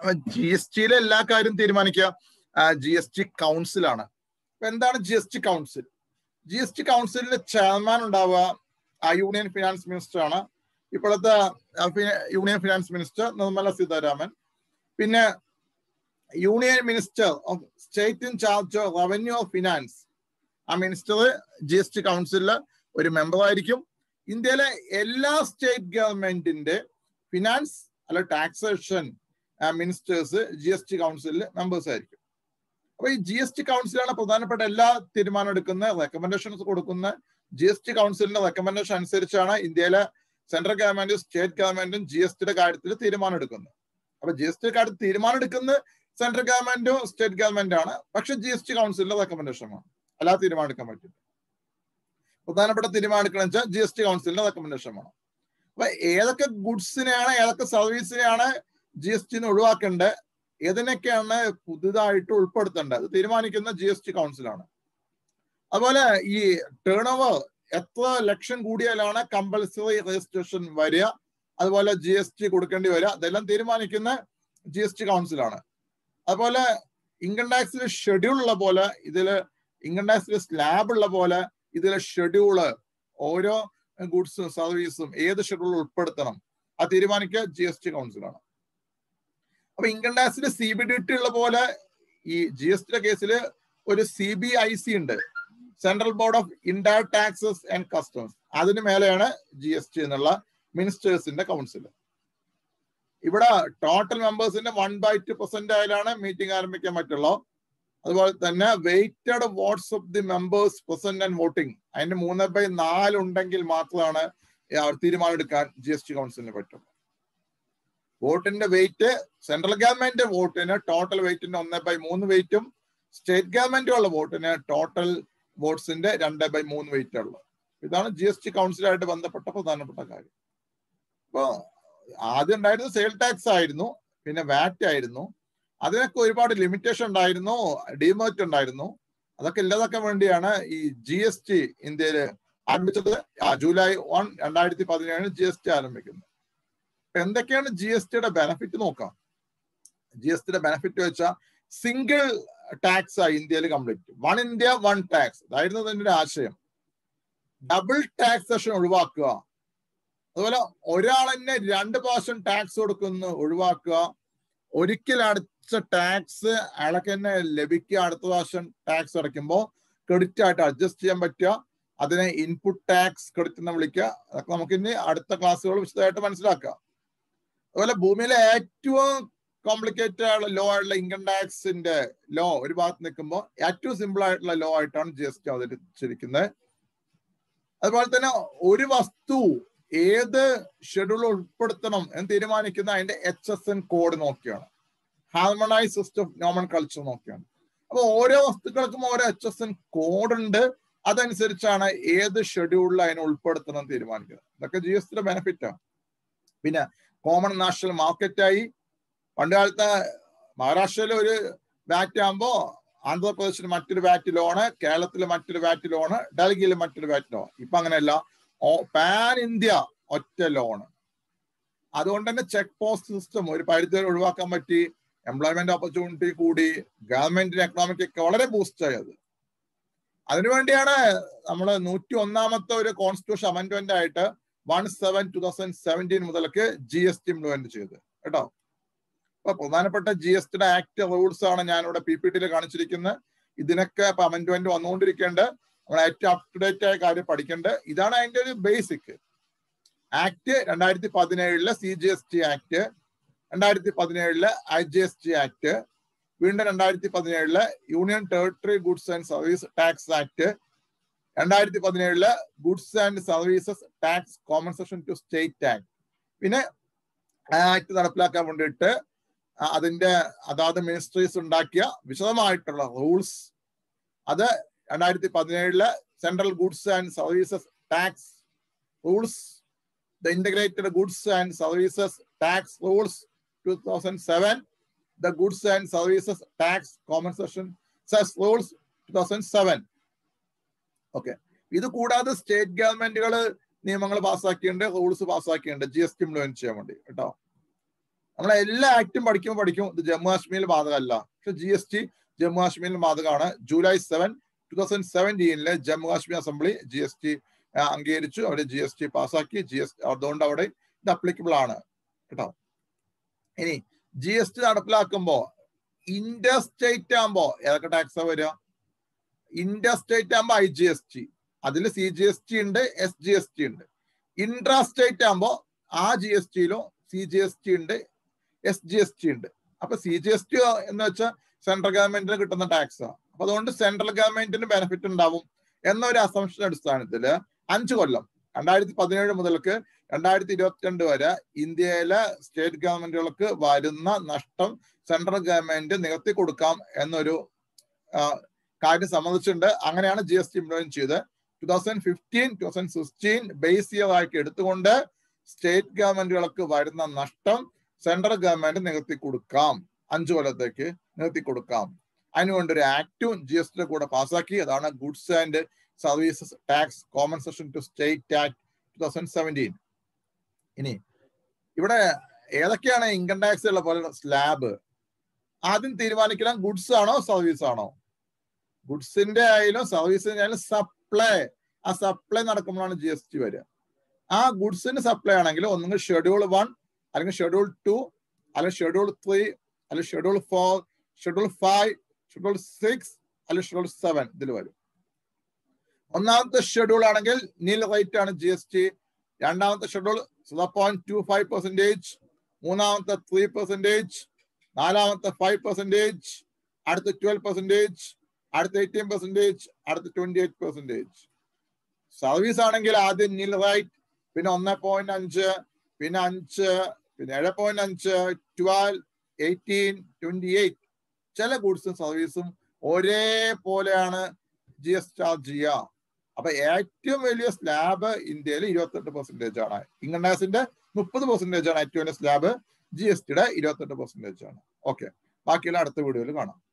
G S ടിയിലെ എല്ലാ കാര്യം തീരുമാനിക്കുക ജി എസ് ടി കൗൺസിലാണ് അപ്പൊ എന്താണ് G S T council G S T കൗൺസിലിന്റെ ചെയർമാൻ ഉണ്ടാവുക ആ യൂണിയൻ ഫിനാൻസ് മിനിസ്റ്റർ ആണ് ഇപ്പോഴത്തെ ആ, ഫി- union finance minister Nirmala Sitharaman പിന്നെ union minister of state in charge of revenue of finance ആ മിനിസ്റ്റർ ജി എസ് ടി കൗൺസിലില് ഒരു മെമ്പർ ആയിരിക്കും ഇന്ത്യയിലെ എല്ലാ സ്റ്റേറ്റ് ഗവൺമെന്റിന്റെ ഫിനാൻസ് അല്ല taxation ministers G S T കൗൺസിലിൽ മെമ്പേഴ്സ് ആയിരിക്കും അപ്പൊ ഈ ജി എസ് ടി കൗൺസിലാണ് പ്രധാനപ്പെട്ട എല്ലാ തീരുമാനം എടുക്കുന്ന റെക്കമെൻഡേഷൻസ് കൊടുക്കുന്ന ജി എസ് ടി കൗൺസിലിന്റെ റെക്കമെൻഡേഷൻ അനുസരിച്ചാണ് ഇന്ത്യയിലെ സെൻട്രൽ ഗവൺമെന്റും സ്റ്റേറ്റ് ഗവൺമെന്റും ജി എസ് ടിയുടെ കാര്യത്തിൽ തീരുമാനം എടുക്കുന്നത് അപ്പൊ ജി എസ് ടി കാര്യത്തിൽ തീരുമാനം എടുക്കുന്നത് സെൻട്രൽ ഗവൺമെന്റും സ്റ്റേറ്റ് ഗവൺമെന്റ് ആണ് പക്ഷെ ജി എസ് ടി കൗൺസിലിന്റെ റെക്കമെൻഡേഷൻ ആണ് അല്ലാതെ തീരുമാനം എടുക്കാൻ പറ്റില്ല പ്രധാനപ്പെട്ട തീരുമാനം എടുക്കണം വെച്ചാൽ ജി എസ് ടി കൗൺസിലിന്റെ റെക്കമെൻഡേഷൻ വേണം അപ്പൊ ഏതൊക്കെ ഗുഡ്സിനെയാണ് ഏതൊക്കെ സർവീസിനെയാണ് ജി എസ് ടി ഒഴിവാക്കേണ്ടത് ഏതിനൊക്കെയാണ് പുതുതായിട്ട് ഉൾപ്പെടുത്തേണ്ടത് അത് തീരുമാനിക്കുന്ന ജി എസ് ടി കൗൺസിലാണ് അതുപോലെ ഈ ടേൺ ഓവർ എത്ര ലക്ഷം കൂടിയാലാണ് കമ്പൽസറി രജിസ്ട്രേഷൻ വരിക അതുപോലെ ജി എസ് ടി കൊടുക്കേണ്ടി വരിക അതെല്ലാം തീരുമാനിക്കുന്ന ജി എസ് ടി കൗൺസിലാണ് അതുപോലെ ഇൻകം ടാക്സിൽ ഷെഡ്യൂൾ ഉള്ള പോലെ ഇതില് ഇൻകം ടാക്സിൽ സ്ലാബ് ഉള്ള പോലെ ഇതിലെ ഷെഡ്യൂള് ഓരോ ഗുഡ്സും സർവീസും ഏത് ഷെഡ്യൂൾ ഉൾപ്പെടുത്തണം അത് തീരുമാനിക്കുക ജി എസ് ടി കൗൺസിലാണ് അപ്പൊ ഇൻകം ടാക്സിൽ സി ബി ഡി ടി ഉള്ള പോലെ ഈ ജി എസ് ടിയുടെ കേസിൽ ഒരു സി ബി ഐ സി ഉണ്ട് central board of indirect taxes and customs അതിന് മേലെയാണ് ജി എസ് ടി എന്നുള്ള മിനിസ്റ്റേഴ്സിന്റെ കൗൺസിൽ ഇവിടെ ടോട്ടൽ മെമ്പേഴ്സിന്റെ വൺ ബൈ ടു പെർസെന്റ് ആയാലാണ് മീറ്റിംഗ് ആരംഭിക്കാൻ പറ്റുള്ളൂ അതുപോലെ തന്നെ weighted votes of the members present and voting അതിന്റെ മൂന്ന് ബൈ നാല് ഉണ്ടെങ്കിൽ മാത്രമാണ് അവർ തീരുമാനം എടുക്കാൻ ജി എസ് ടി കൗൺസിലിന് പറ്റുള്ളൂ വോട്ടിന്റെ വെയിറ്റ് സെൻട്രൽ ഗവൺമെന്റ് വോട്ടിന് ടോട്ടൽ വെയിറ്റിന്റെ ഒന്ന് ബൈ മൂന്ന് വെയിറ്റും സ്റ്റേറ്റ് ഗവൺമെന്റുള്ള വോട്ടിന് ടോട്ടൽ വോട്ട്സിന്റെ രണ്ട് ബൈ മൂന്ന് വെയിറ്റ് ഉള്ളത് ഇതാണ് ജി എസ് ടി കൗൺസിലായിട്ട് ബന്ധപ്പെട്ട പ്രധാനപ്പെട്ട കാര്യം ഇപ്പോ ആദ്യം ഉണ്ടായിരുന്നത് സെയിൽ ടാക്സ് ആയിരുന്നു പിന്നെ വാറ്റ് ആയിരുന്നു അതിനൊക്കെ ഒരുപാട് ലിമിറ്റേഷൻ ഉണ്ടായിരുന്നു ഡിമേറ്റ് ഉണ്ടായിരുന്നു അതൊക്കെ ഇല്ലാതാക്കാൻ വേണ്ടിയാണ് ഈ ജി എസ് ടി ഇന്ത്യയിൽ ആരംഭിച്ചത് ആ ജൂലൈ വൺ രണ്ടായിരത്തി പതിനേഴിന് ജി എസ് ടി ആരംഭിക്കുന്നത് അപ്പൊ എന്തൊക്കെയാണ് ജി എസ് ടിയുടെ ബെനഫിറ്റ് നോക്കാം ജി എസ് ടിയുടെ ബെനഫിറ്റ് വെച്ചാൽ സിംഗിൾ ടാക്സ് ആയി ഇന്ത്യയിൽ complete one India one tax അതായിരുന്നു അതിന്റെ ഒരു ആശയം ഡബിൾ ടാക്സേഷൻ ഒഴിവാക്കുക അതുപോലെ ഒരാൾ തന്നെ രണ്ട് പ്രാവശ്യം ടാക്സ് കൊടുക്കുന്നു ഒഴിവാക്കുക ഒരിക്കൽ അടച്ച ടാക്സ് അയാൾക്ക് തന്നെ ലഭിക്കുക അടുത്ത പ്രാവശ്യം ടാക്സ് അടയ്ക്കുമ്പോൾ ക്രെഡിറ്റ് ആയിട്ട് അഡ്ജസ്റ്റ് ചെയ്യാൻ പറ്റുക അതിനെ ഇൻപുട്ട് ടാക്സ് ക്രെഡിറ്റ് എന്ന് വിളിക്കുക അതൊക്കെ നമുക്ക് ഇനി അടുത്ത ക്ലാസ്സുകൾ വിശദമായിട്ട് മനസ്സിലാക്കാം അതുപോലെ ഭൂമിയിലെ ഏറ്റവും കോംപ്ലിക്കേറ്റഡ് ആയിട്ടുള്ള ലോ ആയിട്ടുള്ള ഇൻകം ടാക്സിന്റെ ലോ ഒരു ഭാഗത്ത് നിൽക്കുമ്പോൾ ഏറ്റവും സിമ്പിൾ ആയിട്ടുള്ള ലോ ആയിട്ടാണ് ജി എസ് ടി അവതരിച്ചിരിക്കുന്നത് അതുപോലെ തന്നെ ഒരു വസ്തു ഏത് ഷെഡ്യൂൾ ഉൾപ്പെടുത്തണം എന്ന് തീരുമാനിക്കുന്ന അതിന്റെ എച്ച് എസ് എൻ കോഡ് നോക്കിയാണ് harmonise system of nomenclature നോക്കിയാണ് അപ്പൊ ഓരോ വസ്തുക്കൾക്കും ഓരോ എച്ച് എസ് എൻ കോഡ് ഉണ്ട് അതനുസരിച്ചാണ് ഏത് ഷെഡ്യൂളിൽ അതിനെ ഉൾപ്പെടുത്തണം തീരുമാനിക്കുന്നത് ഇതൊക്കെ ജി എസ് ടിയുടെ ബെനിഫിറ്റാണ് പിന്നെ കോമൺ നാഷണൽ മാർക്കറ്റായി പണ്ട് കാലത്ത് മഹാരാഷ്ട്രയിൽ ഒരു വാറ്റ് ആകുമ്പോ ആന്ധ്രാപ്രദേശിൽ മറ്റൊരു വാറ്റ് ലോണ് കേരളത്തിൽ മറ്റൊരു വാറ്റ് ലോണ് ഡൽഹിയിൽ മറ്റൊരു വാറ്റ് ലോൺ ഇപ്പൊ അങ്ങനെയല്ല പാൻ ഇന്ത്യ ഒറ്റ ലോണ് അതുകൊണ്ട് തന്നെ ചെക്ക് പോസ്റ്റ് സിസ്റ്റം ഒരു പരിധി വരെ ഒഴിവാക്കാൻ പറ്റി എംപ്ലോയ്മെന്റ് ഓപ്പർച്യൂണിറ്റി കൂടി ഗവൺമെന്റിന് എക്കണോമിക് ഒക്കെ വളരെ ബൂസ്റ്റ് ആയത് അതിനുവേണ്ടിയാണ് നമ്മൾ നൂറ്റി ഒന്നാമത്തെ ഒരു കോൺസ്റ്റിറ്റ്യൂഷൻ അമെന്റ്മെന്റ് ആയിട്ട് one seven two thousand seventeen മുതലൊക്കെ ജി എസ് ടി ഇംപ്ലിമെന്റ് ചെയ്ത് കേട്ടോ അപ്പൊ പ്രധാനപ്പെട്ട ജി എസ് ടിയുടെ ആക്ട് റൂൾസ് ആണ് ഞാനിവിടെ പി പി ടിയിൽ കാണിച്ചിരിക്കുന്നത് ഇതിനൊക്കെ ഇപ്പൊ അമെന്റ്മെന്റ് വന്നുകൊണ്ടിരിക്കേണ്ടത് നമ്മൾ ഏറ്റവും അപ് ടു ഡേറ്റ് ആയ കാര്യം പഠിക്കേണ്ടത് ഇതാണ് അതിന്റെ ഒരു ബേസിക് ആക്ട് രണ്ടായിരത്തി പതിനേഴിലെ C G S T act രണ്ടായിരത്തി പതിനേഴിലെ I G S T act വീണ്ടും രണ്ടായിരത്തി പതിനേഴിലെ union territory goods and services tax act രണ്ടായിരത്തി പതിനേഴിലെ goods and services tax compensation to state act പിന്നെ ആ ആക്ട് നടപ്പിലാക്കാൻ വേണ്ടിയിട്ട് അതിന്റെ അതാത് മിനിസ്ട്രീസ് ഉണ്ടാക്കിയ വിശദമായിട്ടുള്ള റൂൾസ് അത് രണ്ടായിരത്തി പതിനേഴിലെ central goods and services tax rules the integrated goods and services tax rules two thousand seven the goods and services tax compensation cess rules two thousand seven okay ഇത് കൂടാതെ സ്റ്റേറ്റ് ഗവൺമെന്റുകൾ നിയമങ്ങൾ പാസ്സാക്കിയിട്ടുണ്ട് റൂൾസ് പാസ്സാക്കിയിട്ടുണ്ട് G S T implement ചെയ്യാൻ വേണ്ടി കേട്ടോ നമ്മളെ എല്ലാ ആക്ടും പഠിക്കുമ്പോൾ പഠിക്കും ഇത് ജമ്മു കാശ്മീരിൽ ബാധകമല്ല പക്ഷെ ജി എസ് ടി ജമ്മു കാശ്മീരിൽ ബാധകമാണ് ജൂലൈ സെവൻ ടു തൗസൻഡ് സെവൻറ്റീനില് Jammu Kashmir assembly G S T അംഗീകരിച്ചു അവിടെ ജി എസ് ടി പാസ്സാക്കി ജി എസ് അതുകൊണ്ട് അവിടെ ഇത് അപ്ലിക്കബിൾ ആണ് കേട്ടോ ഇനി ജി എസ് ടി നടപ്പിലാക്കുമ്പോ ഇന്റർ സ്റ്റേറ്റ് ആകുമ്പോ ഏതൊക്കെ ടാക്സാ വരിക ഇന്റർ സ്റ്റേറ്റ് ആകുമ്പോ ഐ ജി എസ് ടി അതിൽ സി ജി എസ് ടി ഉണ്ട് എസ് ജി എസ് ടി ഉണ്ട് ഇൻട്രാ സ്റ്റേറ്റ് ആകുമ്പോ ആ ജി എസ് ടിയിലും സി ജി എസ് ടി ഉണ്ട് എസ് ജി എസ് ടി ഉണ്ട് അപ്പൊ സി ജി എസ് ടി എന്ന് വെച്ചാൽ സെൻട്രൽ ഗവൺമെന്റിന് കിട്ടുന്ന ടാക്സ് അപ്പൊ അതുകൊണ്ട് സെൻട്രൽ ഗവൺമെന്റിന് ബെനിഫിറ്റ് ഉണ്ടാവും എന്നൊരു അസംഷൻ അടിസ്ഥാനത്തിൽ അഞ്ചു കൊല്ലം രണ്ടായിരത്തി പതിനേഴ് മുതൽക്ക് രണ്ടായിരത്തി ഇരുപത്തിരണ്ട് വരെ ഇന്ത്യയിലെ സ്റ്റേറ്റ് ഗവൺമെന്റുകൾക്ക് വരുന്ന നഷ്ടം സെൻട്രൽ ഗവൺമെന്റ് നികത്തി കൊടുക്കാം എന്നൊരു കാര്യം സംബന്ധിച്ചിട്ടുണ്ട് അങ്ങനെയാണ് ജി എസ് ടി ഇംപ്ലിമെന്റ് ചെയ്ത് two thousand fifteen two thousand sixteen base ചെയ്തതായിട്ട് എടുത്തുകൊണ്ട് സ്റ്റേറ്റ് ഗവൺമെന്റുകൾക്ക് വരുന്ന നഷ്ടം സെൻട്രൽ ഗവൺമെന്റ് നികത്തി കൊടുക്കാം അഞ്ചു കൊല്ലത്തേക്ക് നികത്തി കൊടുക്കാം അതിനുകൊണ്ട് ഒരു ആക്ടും ജി എസ് ടിയുടെ കൂടെ പാസ്സാക്കി അതാണ് goods and services tax compensation to state act two thousand seventeen ഇനി ഇവിടെ ഏതൊക്കെയാണ് ഇൻകം ടാക്സ് ഉള്ള പോലെ സ്ലാബ് ആദ്യം തീരുമാനിക്കണം ഗുഡ്സ് ആണോ സർവീസ് ആണോ ഗുഡ്സിന്റെ ആയാലും സർവീസിന്റെ ആയാലും സപ്ലൈ ആ സപ്ലൈ നടക്കുമ്പോഴാണ് ജി എസ് ടി വരിക ആ ഗുഡ്സിന് സപ്ലൈ ആണെങ്കിൽ ഒന്നുകിൽ ഷെഡ്യൂൾ വൺ അല്ലെങ്കിൽ ഷെഡ്യൂൾ ടു അല്ലെങ്കിൽ ഷെഡ്യൂൾ ത്രീ അല്ലെങ്കിൽ schedule four schedule five schedule six അല്ലെങ്കിൽ ഷെഡ്യൂൾ സെവൻ ഇതിൽ വരും ഒന്നാമത്തെ ഷെഡ്യൂൾ ആണെങ്കിൽ നീൽ റേറ്റ് ആണ് ജി എസ് ടി രണ്ടാമത്തെ schedule zero point two five percentage മൂന്നാമത്തെ ത്രീ പെർസെൻറ്റേജ് നാലാമത്തെ ഫൈവ് പെർസെൻറ്റേജ് അടുത്ത ട്വൽവ് പെർസെൻറ്റേജ് അടുത്ത എയ്റ്റീൻ പെർസെൻറ്റേജ് അടുത്ത ട്വന്റി എയ്റ്റ് പെർസെൻറ്റേജ് സർവീസ് ആണെങ്കിൽ ആദ്യം നീൽ റൈറ്റ് പിന്നെ ഒന്ന് പോയിന്റ് അഞ്ച് പിന്നെ അഞ്ച് പിന്നെ ഏഴ് പോയിന്റ് അഞ്ച് ട്വൽവ് എയ്റ്റീൻ ട്വന്റി എയ്റ്റ് ചില ഗുഡ്സും സർവീസും ഒരേപോലെയാണ് ജി എസ് ചാർജ് ചെയ്യുക അപ്പൊ ഏറ്റവും വലിയ സ്ലാബ് ഇന്ത്യയിൽ ഇരുപത്തെട്ട് പെർസെന്റേജ് ആണ് ഇൻകം ടാക്സിന്റെ മുപ്പത് പെർസെന്റേജ് ആണ് ഏറ്റവും വലിയ സ്ലാബ് ജി എസ് ടിയുടെ ഇരുപത്തെട്ട് പെർസെന്റേജ് ആണ് ഓക്കെ ബാക്കിയുള്ള അടുത്ത വീഡിയോയിൽ കാണാം